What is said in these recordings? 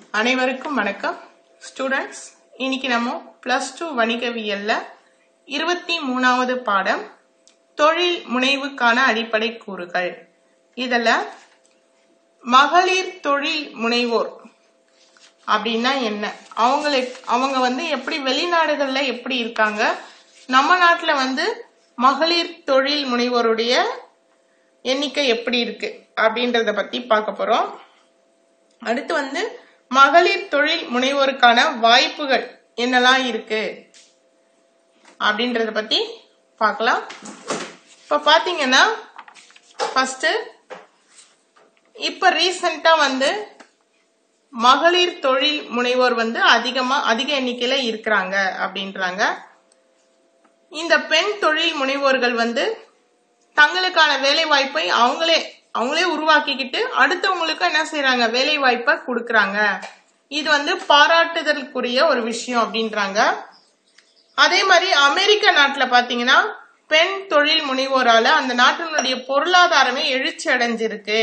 அனைவருக்கும் வணக்கம் ஸ்டூடெண்ட்ஸ் இன்னைக்கு நம்ம பிளஸ் டூ வணிகவியல்ல இருபத்தி மூணாவது பாடம் தொழில் முனைவுக்கான அடிப்படை கூறுகள் இதுல மகளிர் தொழில் முனைவோர் அப்படின்னா என்ன அவங்களுக்கு அவங்க வந்து எப்படி வெளிநாடுகள்ல எப்படி இருக்காங்க நம்ம நாட்டுல வந்து மகளிர் தொழில் முனைவோருடைய எண்ணிக்கை எப்படி இருக்கு அப்படின்றத பத்தி பார்க்க போறோம் அடுத்து வந்து மகளிர் தொழில் முனைவோருக்கான வாய்ப்புகள் என்னெல்லாம் இருக்கு அப்படின்றத பத்தி பார்க்கலாம் இப்ப பாத்தீங்கன்னா ஃபர்ஸ்ட் இப்ப ரீசெண்டா வந்து மகளிர் தொழில் முனைவோர் வந்து அதிகமா அதிக எண்ணிக்கையில இருக்கிறாங்க அப்படின்றாங்க இந்த பெண் தொழில் முனைவோர்கள் வந்து தங்களுக்கான வேலை வாய்ப்பை அவங்களே அவங்களே உருவாக்கிக்கிட்டு அடுத்தவங்களுக்கு என்ன செய்யறாங்க வேலை வாய்ப்பை கொடுக்கறாங்க இது வந்து பாராட்டுதலுக்குரிய ஒரு விஷயம் அப்படின்றாங்க அதே மாதிரி அமெரிக்க நாட்டுல பாத்தீங்கன்னா பெண் தொழில் முனைவோரால அந்த நாட்டினுடைய பொருளாதாரமே எழுச்சி அடைஞ்சிருக்கு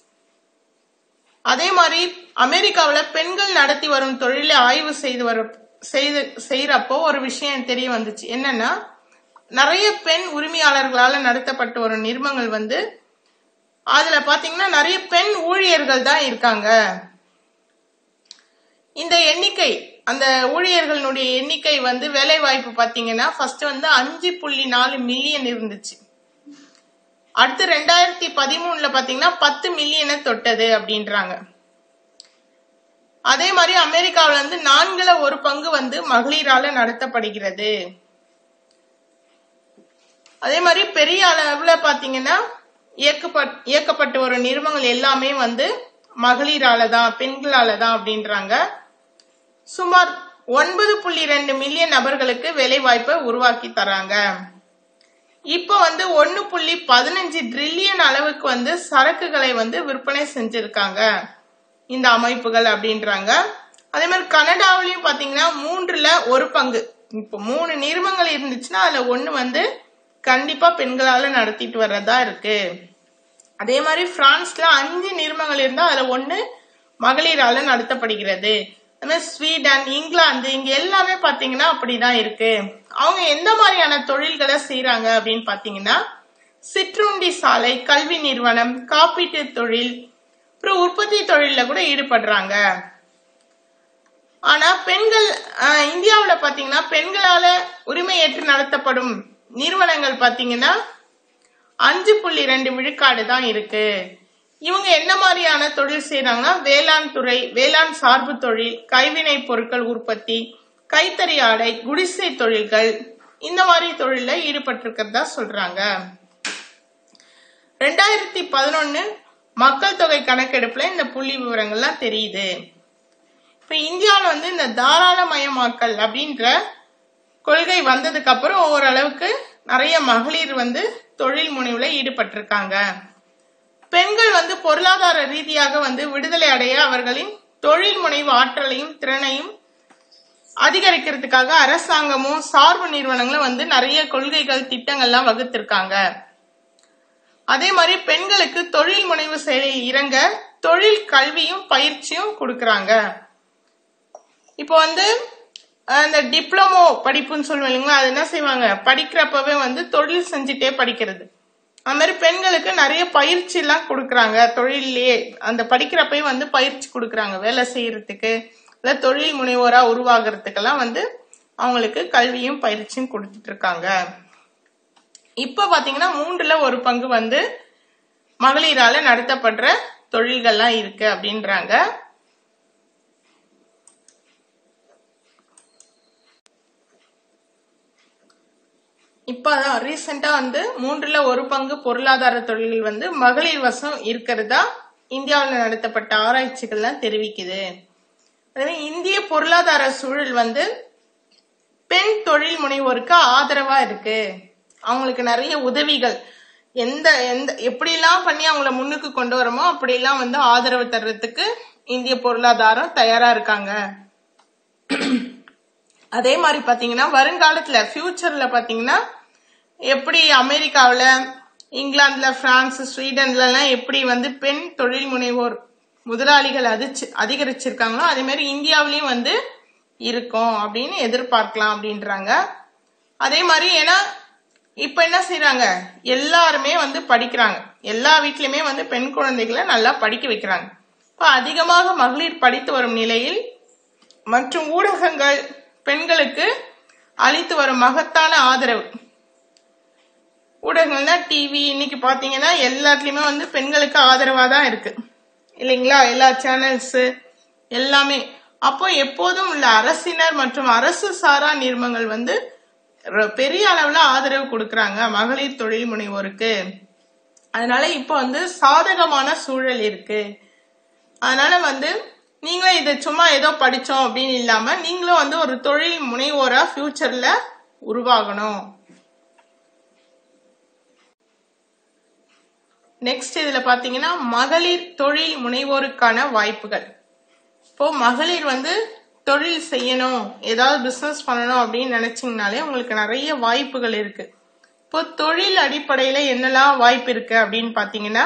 அதே மாதிரி அமெரிக்காவுல பெண்கள் நடத்தி வரும் தொழிலை ஆய்வு செய்து வர செய்து செய்யறப்போ ஒரு விஷயம் தெரிய வந்துச்சு என்னன்னா நிறைய பெண் உரிமையாளர்களால நடத்தப்பட்டு வரும் நிறுவனங்கள் வந்து அதுல பாத்தீங்கன்னா நிறைய பெண் ஊழியர்கள் தான் இருக்காங்க இந்த எண்ணிக்கை அந்த ஊழியர்களுடைய எண்ணிக்கை வந்து வேலை வாய்ப்பு பாத்தீங்கன்னா ஃபர்ஸ்ட் வந்து அஞ்சு புள்ளி நாலு மில்லியன் இருந்துச்சு அடுத்து ரெண்டாயிரத்தி பதிமூணுல பாத்தீங்கன்னா பத்து மில்லியனை தொட்டது அப்படின்றாங்க அதே மாதிரி அமெரிக்காவில இருந்து நான்குல ஒரு பங்கு வந்து மகளிரால நடத்தப்படுகிறது அதே மாதிரி பெரிய அளவுல பாத்தீங்கன்னா இயக்கப்பட் இயக்கப்பட்டு வரும் நிறுவனங்கள் எல்லாமே வந்து மகளிரால தான் பெண்களால தான் அப்படின்றாங்க சுமார் ஒன்பது புள்ளி ரெண்டு மில்லியன் நபர்களுக்கு வேலை வாய்ப்பை உருவாக்கி தராங்க இப்ப வந்து ஒன்னு புள்ளி பதினஞ்சு ட்ரில்லியன் அளவுக்கு வந்து சரக்குகளை வந்து விற்பனை செஞ்சிருக்காங்க இந்த அமைப்புகள் அப்படின்றாங்க அதே மாதிரி கனடாவிலையும் பாத்தீங்கன்னா மூன்றுல ஒரு பங்கு இப்போ மூணு நிறுவனங்கள் இருந்துச்சுன்னா அதுல ஒண்ணு வந்து கண்டிப்பா பெண்களால நடத்திட்டு வர்றதா இருக்கு அதே மாதிரி பிரான்ஸ்ல அஞ்சு நிறுவனங்கள் இருந்தா அதுல ஒண்ணு மகளிரால நடத்தப்படுகிறது அதே மாதிரி ஸ்வீடன் இங்கிலாந்து இங்க எல்லாமே பாத்தீங்கன்னா அப்படிதான் இருக்கு அவங்க எந்த மாதிரியான தொழில்களை செய்யறாங்க அப்படின்னு பாத்தீங்கன்னா சிற்றுண்டி சாலை கல்வி நிறுவனம் காப்பீட்டு தொழில் அப்புறம் உற்பத்தி தொழில கூட ஈடுபடுறாங்க ஆனா பெண்கள் இந்தியாவுல பாத்தீங்கன்னா பெண்களால உரிமை ஏற்று நடத்தப்படும் நிறுவனங்கள் பாத்தீங்கன்னா அஞ்சு புள்ளி ரெண்டு விழுக்காடு தான் இருக்கு இவங்க என்ன மாதிரியான தொழில் செய்யறாங்கன்னா வேளாண் துறை வேளாண் சார்பு தொழில் கைவினை பொருட்கள் உற்பத்தி கைத்தறி ஆடை குடிசை தொழில்கள் இந்த மாதிரி தொழில ஈடுபட்டிருக்கிறதா சொல்றாங்க ரெண்டாயிரத்தி பதினொன்னு மக்கள் தொகை கணக்கெடுப்புல இந்த புள்ளி விவரங்கள்லாம் தெரியுது இப்ப இந்தியாவில் வந்து இந்த தாராளமயமாக்கல் அப்படின்ற கொள்கை வந்ததுக்கு அப்புறம் ஓரளவுக்கு நிறைய மகளிர் வந்து தொழில் முனைவுல ஈடுபட்டிருக்காங்க பெண்கள் வந்து பொருளாதார ரீதியாக வந்து விடுதலை அடைய அவர்களின் தொழில் முனைவு ஆற்றலையும் திறனையும் அதிகரிக்கிறதுக்காக அரசாங்கமும் சார்பு நிறுவனங்களும் வந்து நிறைய கொள்கைகள் திட்டங்கள்லாம் வகுத்திருக்காங்க அதே மாதிரி பெண்களுக்கு தொழில் முனைவு செயலில் இறங்க தொழில் கல்வியும் பயிற்சியும் கொடுக்கறாங்க இப்போ வந்து அந்த டிப்ளமோ படிப்புன்னு சொல்லுவோம் இல்லைங்களா அது என்ன செய்வாங்க படிக்கிறப்பவே வந்து தொழில் செஞ்சுட்டே படிக்கிறது அது மாதிரி பெண்களுக்கு நிறைய பயிற்சி எல்லாம் கொடுக்குறாங்க தொழிலே அந்த படிக்கிறப்பவே வந்து பயிற்சி கொடுக்குறாங்க வேலை செய்யறதுக்கு இல்லை தொழில் முனைவோரா உருவாகிறதுக்கெல்லாம் வந்து அவங்களுக்கு கல்வியும் பயிற்சியும் கொடுத்துட்டு இருக்காங்க இப்ப பாத்தீங்கன்னா மூன்றுல ஒரு பங்கு வந்து மகளிரால நடத்தப்படுற தொழில்கள்லாம் இருக்கு அப்படின்றாங்க இப்பதான் ரீசெண்டா வந்து மூன்றுல ஒரு பங்கு பொருளாதார தொழில்கள் வந்து மகளிர் வசம் இருக்கிறதா இந்தியாவில் நடத்தப்பட்ட ஆராய்ச்சிகள்லாம் தெரிவிக்குது அதே இந்திய பொருளாதார சூழல் வந்து பெண் தொழில் முனைவோருக்கு ஆதரவா இருக்கு அவங்களுக்கு நிறைய உதவிகள் எந்த எந்த எப்படிலாம் பண்ணி அவங்கள முன்னுக்கு கொண்டு வரமோ அப்படிலாம் வந்து ஆதரவு தர்றதுக்கு இந்திய பொருளாதாரம் தயாரா இருக்காங்க அதே மாதிரி பாத்தீங்கன்னா வருங்காலத்துல ஃபியூச்சர்ல பாத்தீங்கன்னா எப்படி அமெரிக்காவில் இங்கிலாந்துல பிரான்ஸ் ஸ்வீடன்ல எல்லாம் எப்படி வந்து பெண் தொழில் முனைவோர் முதலாளிகள் அதிச்சு அதிகரிச்சிருக்காங்களோ அதே மாதிரி இந்தியாவிலையும் வந்து இருக்கும் அப்படின்னு எதிர்பார்க்கலாம் அப்படின்றாங்க அதே மாதிரி ஏன்னா இப்ப என்ன செய்யறாங்க எல்லாருமே வந்து படிக்கிறாங்க எல்லா வீட்லயுமே வந்து பெண் குழந்தைகளை நல்லா படிக்க வைக்கிறாங்க இப்ப அதிகமாக மகளிர் படித்து வரும் நிலையில் மற்றும் ஊடகங்கள் பெண்களுக்கு அளித்து வரும் மகத்தான ஆதரவு ஊடகங்கள்னா டிவி இன்னைக்கு பாத்தீங்கன்னா எல்லாத்துலயுமே வந்து பெண்களுக்கு ஆதரவா தான் இருக்கு இல்லைங்களா எல்லா சேனல்ஸ் எல்லாமே அப்போ எப்போதும் உள்ள அரசினர் மற்றும் அரசு சாரா நிறுவனங்கள் வந்து ர- பெரிய அளவுல ஆதரவு கொடுக்கறாங்க மகளிர் தொழில் முனைவோருக்கு அதனால இப்போ வந்து சாதகமான சூழல் இருக்கு அதனால வந்து நீங்களும் இதை சும்மா ஏதோ படிச்சோம் அப்படின்னு இல்லாம நீங்களும் வந்து ஒரு தொழில் முனைவோரா ஃபியூச்சர்ல உருவாகணும் நெக்ஸ்ட் இதுல பாத்தீங்கன்னா மகளிர் தொழில் முனைவோருக்கான வாய்ப்புகள் இப்போ மகளிர் வந்து தொழில் செய்யணும் ஏதாவது பிசினஸ் பண்ணணும் அப்படின்னு நினைச்சீங்கனாலே உங்களுக்கு நிறைய வாய்ப்புகள் இருக்கு இப்போ தொழில் அடிப்படையில என்னெல்லாம் வாய்ப்பு இருக்கு அப்படின்னு பாத்தீங்கன்னா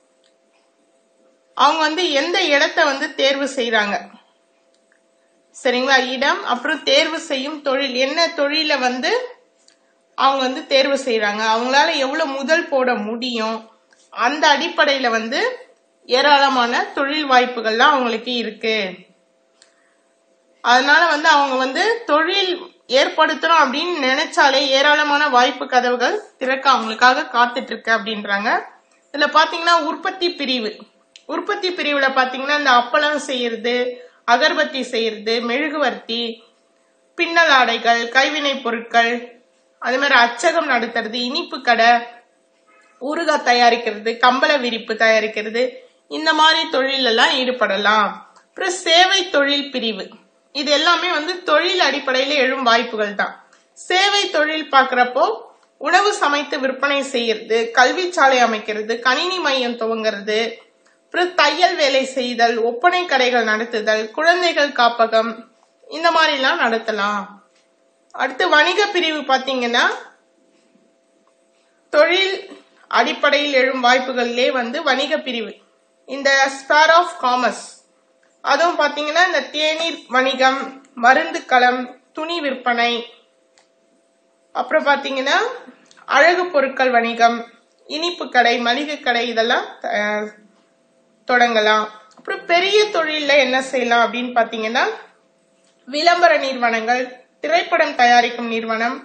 அவங்க வந்து எந்த இடத்த வந்து தேர்வு செய்றாங்க சரிங்களா இடம் அப்புறம் தேர்வு செய்யும் தொழில் என்ன தொழில வந்து அவங்க வந்து தேர்வு செய்றாங்க அவங்களால எவ்வளவு முதல் போட முடியும் அந்த அடிப்படையில வந்து ஏராளமான தொழில் வாய்ப்புகள்லாம் அவங்களுக்கு இருக்கு அதனால வந்து அவங்க வந்து தொழில் ஏற்படுத்தணும் அப்படின்னு நினைச்சாலே ஏராளமான வாய்ப்பு கதவுகள் திறக்க அவங்களுக்காக காத்துட்டு இருக்கு அப்படின்றாங்க இதுல பாத்தீங்கன்னா உற்பத்தி பிரிவு உற்பத்தி பிரிவுல பாத்தீங்கன்னா இந்த அப்பளம் செய்யறது அகர்பத்தி செய்யறது மெழுகுவர்த்தி பின்னல் ஆடைகள் கைவினை பொருட்கள் அதே மாதிரி அச்சகம் நடத்துறது இனிப்பு கடை ஊறுகாய் தயாரிக்கிறது கம்பள விரிப்பு தயாரிக்கிறது இந்த மாதிரி தொழில் எல்லாம் ஈடுபடலாம் அப்புறம் சேவை தொழில் பிரிவு இது எல்லாமே வந்து தொழில் அடிப்படையில எழும் வாய்ப்புகள் தான் சேவை தொழில் பார்க்கறப்போ உணவு சமைத்து விற்பனை செய்யறது கல்விச்சாலை அமைக்கிறது கணினி மையம் துவங்குறது அப்புறம் தையல் வேலை செய்தல் ஒப்பனை கடைகள் நடத்துதல் குழந்தைகள் காப்பகம் இந்த மாதிரி எல்லாம் நடத்தலாம் அடுத்து வணிக பிரிவு பாத்தீங்கன்னா தொழில் அடிப்படையில் எழும் வாய்ப்புகளிலே வந்து வணிக பிரிவு இந்த ஸ்பேர் ஆஃப் காமர்ஸ் அதுவும் பாத்தீங்கன்னா இந்த தேநீர் வணிகம் மருந்து களம் துணி விற்பனை அப்புறம் பாத்தீங்கன்னா அழகு பொருட்கள் வணிகம் இனிப்பு கடை மளிகை கடை இதெல்லாம் அஹ், தொடங்கலாம் அப்புறம் பெரிய தொழில்ல என்ன செய்யலாம் அப்படின்னு பாத்தீங்கன்னா விளம்பர நிறுவனங்கள் திரைப்படம் தயாரிக்கும் நிறுவனம்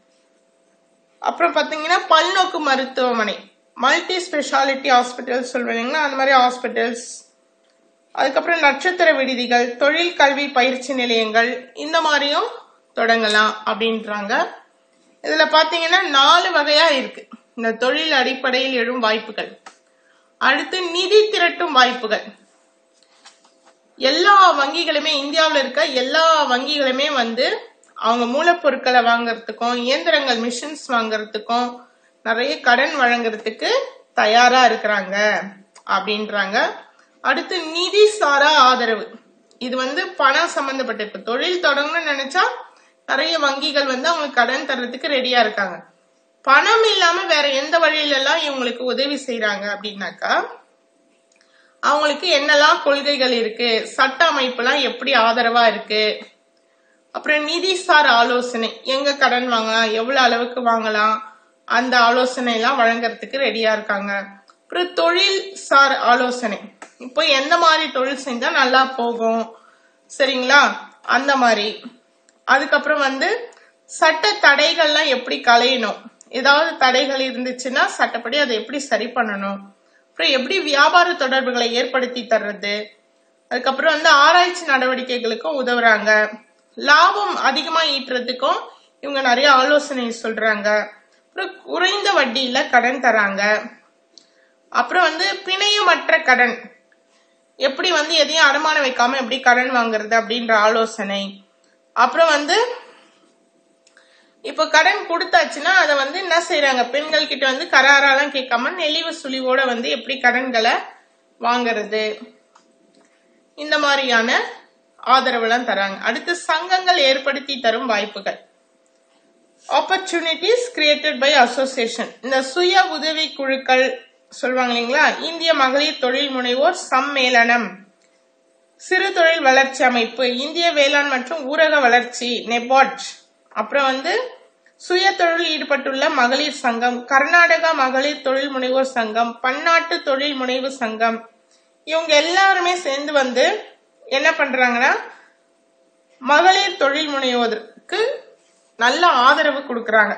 அப்புறம் பாத்தீங்கன்னா பல்நோக்கு மருத்துவமனை மல்டி ஸ்பெஷாலிட்டி ஹாஸ்பிட்டல் சொல்வீங்கன்னா அந்த மாதிரி ஹாஸ்பிட்டல்ஸ் அதுக்கப்புறம் நட்சத்திர விடுதிகள் தொழில் கல்வி பயிற்சி நிலையங்கள் இந்த மாதிரியும் தொடங்கலாம் அப்படின்றாங்க இதுல பாத்தீங்கன்னா நாலு வகையா இருக்கு இந்த தொழில் அடிப்படையில் எழும் வாய்ப்புகள் அடுத்து நிதி திரட்டும் வாய்ப்புகள் எல்லா வங்கிகளுமே இந்தியாவில் இருக்க எல்லா வங்கிகளுமே வந்து அவங்க மூலப்பொருட்களை வாங்குறதுக்கும் இயந்திரங்கள் மிஷின்ஸ் வாங்குறதுக்கும் நிறைய கடன் வழங்குறதுக்கு தயாரா இருக்கிறாங்க அப்படின்றாங்க அடுத்து நிதி சாரா ஆதரவு இது வந்து பணம் சம்பந்தப்பட்ட இப்ப தொழில் தொடங்கணும்னு நினைச்சா நிறைய வங்கிகள் வந்து அவங்களுக்கு கடன் தர்றதுக்கு ரெடியா இருக்காங்க பணம் இல்லாம வேற எந்த வழியில எல்லாம் இவங்களுக்கு உதவி செய்யறாங்க அப்படின்னாக்கா அவங்களுக்கு என்னெல்லாம் கொள்கைகள் இருக்கு சட்ட அமைப்புலாம் எப்படி ஆதரவா இருக்கு அப்புறம் நிதிசார் ஆலோசனை எங்க கடன் வாங்கலாம் எவ்வளவு அளவுக்கு வாங்கலாம் அந்த ஆலோசனை எல்லாம் வழங்குறதுக்கு ரெடியா இருக்காங்க அப்புறம் தொழில் சார் ஆலோசனை இப்போ எந்த மாதிரி தொழில் செஞ்சா நல்லா போகும் சரிங்களா அந்த மாதிரி அதுக்கப்புறம் வந்து சட்ட தடைகள்லாம் எப்படி களையணும் ஏதாவது தடைகள் இருந்துச்சுன்னா சட்டப்படி அதை எப்படி சரி பண்ணணும் அப்புறம் எப்படி வியாபார தொடர்புகளை ஏற்படுத்தி தர்றது அதுக்கப்புறம் வந்து ஆராய்ச்சி நடவடிக்கைகளுக்கும் உதவுறாங்க லாபம் அதிகமா ஈட்டுறதுக்கும் இவங்க நிறைய ஆலோசனை சொல்றாங்க அப்புறம் குறைந்த வட்டியில கடன் தராங்க அப்புறம் வந்து பிணையமற்ற கடன் எப்படி வந்து எதையும் அடமானம் வைக்காம எப்படி கடன் வாங்குறது அப்படின்ற ஆலோசனை அப்புறம் வந்து இப்போ கடன் கொடுத்தாச்சுன்னா அதை வந்து என்ன செய்யறாங்க பெண்கள் கிட்ட வந்து கராரெல்லாம் கேட்காம நெளிவு சுழிவோட வந்து எப்படி கடன்களை வாங்குறது இந்த மாதிரியான ஆதரவுலாம் தராங்க அடுத்து சங்கங்கள் ஏற்படுத்தி தரும் வாய்ப்புகள் ஆப்பர்ச்சுனிட்டிஸ் கிரியேட்டட் பை அசோசியேஷன் இந்த சுய உதவி குழுக்கள் சொல்லுவாங்க இல்லைங்களா இந்திய மகளிர் தொழில் முனைவோர் சம்மேளனம் சிறு தொழில் வளர்ச்சி அமைப்பு இந்திய வேளாண் மற்றும் ஊரக வளர்ச்சி நெபாட் அப்புறம் வந்து சுய தொழில் ஈடுபட்டுள்ள மகளிர் சங்கம் கர்நாடகா மகளிர் தொழில் முனைவோர் சங்கம் பன்னாட்டு தொழில் முனைவு சங்கம் இவங்க எல்லாருமே சேர்ந்து வந்து என்ன பண்றாங்கன்னா மகளிர் தொழில் முனைவோதற்கு நல்ல ஆதரவு கொடுக்கறாங்க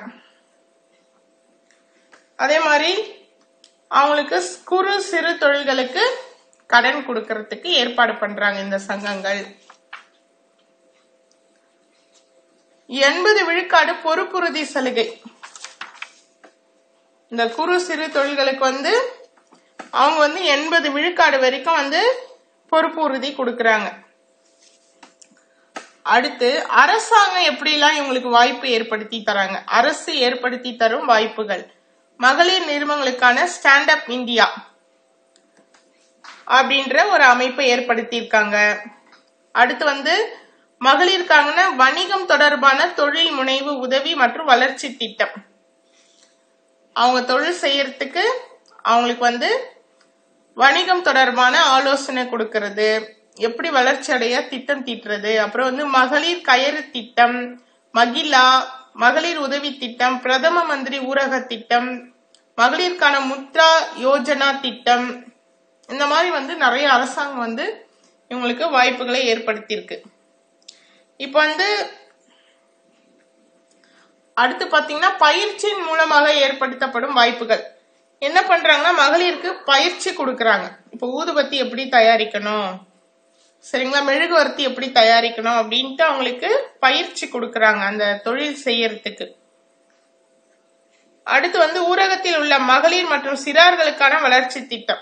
அதே மாதிரி அவங்களுக்கு குறு சிறு தொழில்களுக்கு கடன் கொடுக்கறதுக்கு ஏற்பாடு பண்றாங்க இந்த சங்கங்கள் எண்பது விழுக்காடு பொறுப்புறுதி சலுகை இந்த குறு சிறு தொழில்களுக்கு வந்து அவங்க வந்து எண்பது விழுக்காடு வரைக்கும் வந்து பொறுப்பு உறுதி கொடுக்கறாங்க அடுத்து அரசாங்கம் எப்படிலாம் இவங்களுக்கு வாய்ப்பு ஏற்படுத்தி தராங்க அரசு ஏற்படுத்தி தரும் வாய்ப்புகள் மகளிர் நிறுவனங்களுக்கான ஸ்டாண்ட் அப் இந்தியா அப்படின்ற ஒரு அமைப்பை ஏற்படுத்தியிருக்காங்க அடுத்து வந்து மகளிருக்கான வணிகம் தொடர்பான தொழில் முனைவு உதவி மற்றும் வளர்ச்சி திட்டம் அவங்க தொழில் செய்யறதுக்கு அவங்களுக்கு வந்து வணிகம் தொடர்பான ஆலோசனை கொடுக்கறது எப்படி வளர்ச்சி அடைய திட்டம் தீட்டுறது அப்புறம் வந்து மகளிர் கயறு திட்டம் மகிழா மகளிர் உதவி திட்டம் பிரதம மந்திரி ஊரக திட்டம் மகளிருக்கான முத்ரா யோஜனா திட்டம் இந்த மாதிரி வந்து நிறைய அரசாங்கம் வந்து இவங்களுக்கு வாய்ப்புகளை ஏற்படுத்தியிருக்கு இப்போ வந்து அடுத்து பாத்தீங்கன்னா பயிற்சியின் மூலமாக ஏற்படுத்தப்படும் வாய்ப்புகள் என்ன பண்றாங்கன்னா மகளிருக்கு பயிற்சி கொடுக்கறாங்க இப்போ ஊதுபத்தி எப்படி தயாரிக்கணும் சரிங்களா மெழுகுவர்த்தி எப்படி தயாரிக்கணும் அப்படின்ட்டு அவங்களுக்கு பயிற்சி கொடுக்கறாங்க அந்த தொழில் செய்யறதுக்கு அடுத்து வந்து ஊரகத்தில் உள்ள மகளிர் மற்றும் சிறார்களுக்கான வளர்ச்சி திட்டம்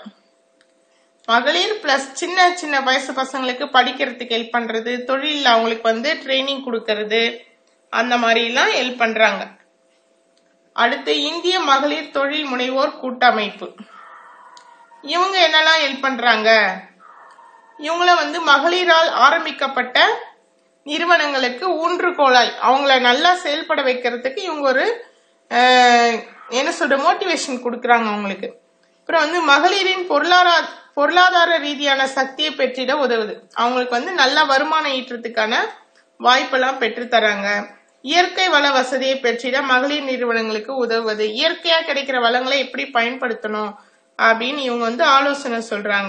மகளிர் பிளஸ் சின்ன சின்ன வயசு பசங்களுக்கு படிக்கிறதுக்கு ஹெல்ப் பண்றது தொழில் அவங்களுக்கு வந்து ட்ரைனிங் கொடுக்கறது அந்த மாதிரி எல்லாம் ஹெல்ப் பண்றாங்க அடுத்து இந்திய மகளிர் தொழில் முனைவோர் கூட்டமைப்பு இவங்க என்னெல்லாம் ஹெல்ப் பண்றாங்க இவங்கள வந்து மகளிரால் ஆரம்பிக்கப்பட்ட நிறுவனங்களுக்கு ஊன்றுகோலாய் அவங்கள நல்லா செயல்பட வைக்கிறதுக்கு இவங்க ஒரு அஹ், என்ன சொல்ற மோட்டிவேஷன் கொடுக்கறாங்க அவங்களுக்கு அப்புறம் வந்து மகளிரின் பொருளாதார பொருளாதார ரீதியான சக்தியை பெற்றிட உதவுது அவங்களுக்கு வந்து நல்ல வருமானம் ஈட்டுறதுக்கான வாய்ப்பெல்லாம் பெற்று தராங்க இயற்கை வள வசதியை பெற்றிட மகளிர் நிறுவனங்களுக்கு உதவுவது இயற்கையா கிடைக்கிற வளங்களை எப்படி பயன்படுத்தணும் அப்படின்னு இவங்க வந்து ஆலோசனை சொல்றாங்க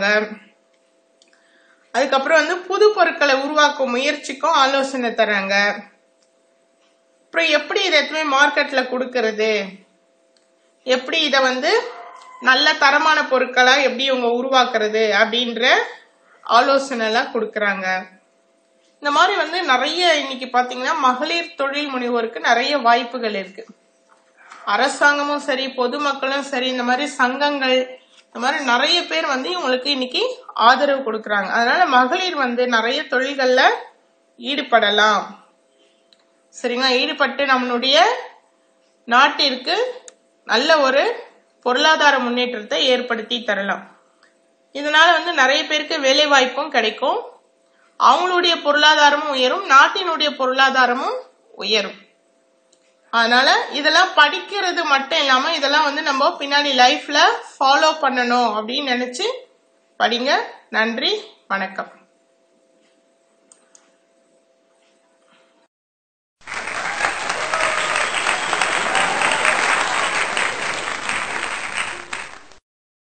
அதுக்கப்புறம் வந்து புது பொருட்களை உருவாக்கும் முயற்சிக்கும் ஆலோசனை தராங்க அப்புறம் எப்படி இதை எதுவுமே மார்க்கெட்ல கொடுக்கறது எப்படி இதை வந்து நல்ல தரமான பொருட்களா எப்படி இவங்க உருவாக்குறது அப்படின்ற ஆலோசனை எல்லாம் கொடுக்கறாங்க இந்த மாதிரி வந்து நிறைய இன்னைக்கு பாத்தீங்கன்னா மகளிர் தொழில் முனைவோருக்கு நிறைய வாய்ப்புகள் இருக்கு அரசாங்கமும் சரி பொதுமக்களும் சரி இந்த மாதிரி சங்கங்கள் இந்த மாதிரி நிறைய பேர் வந்து இவங்களுக்கு இன்னைக்கு ஆதரவு கொடுக்கறாங்க அதனால மகளிர் வந்து நிறைய தொழில்கள்ல ஈடுபடலாம் சரிங்களா ஈடுபட்டு நம்மளுடைய நாட்டிற்கு நல்ல ஒரு பொருளாதார முன்னேற்றத்தை ஏற்படுத்தி தரலாம் இதனால வந்து நிறைய பேருக்கு வேலை வாய்ப்பும் கிடைக்கும் அவங்களுடைய பொருளாதாரமும் உயரும் நாட்டினுடைய பொருளாதாரமும் உயரும் அதனால இதெல்லாம் படிக்கிறது மட்டும் இல்லாம இதெல்லாம் வந்து நம்ம பின்னாடி லைஃப்ல ஃபாலோ பண்ணணும் அப்படின்னு நினைச்சு படிங்க நன்றி வணக்கம்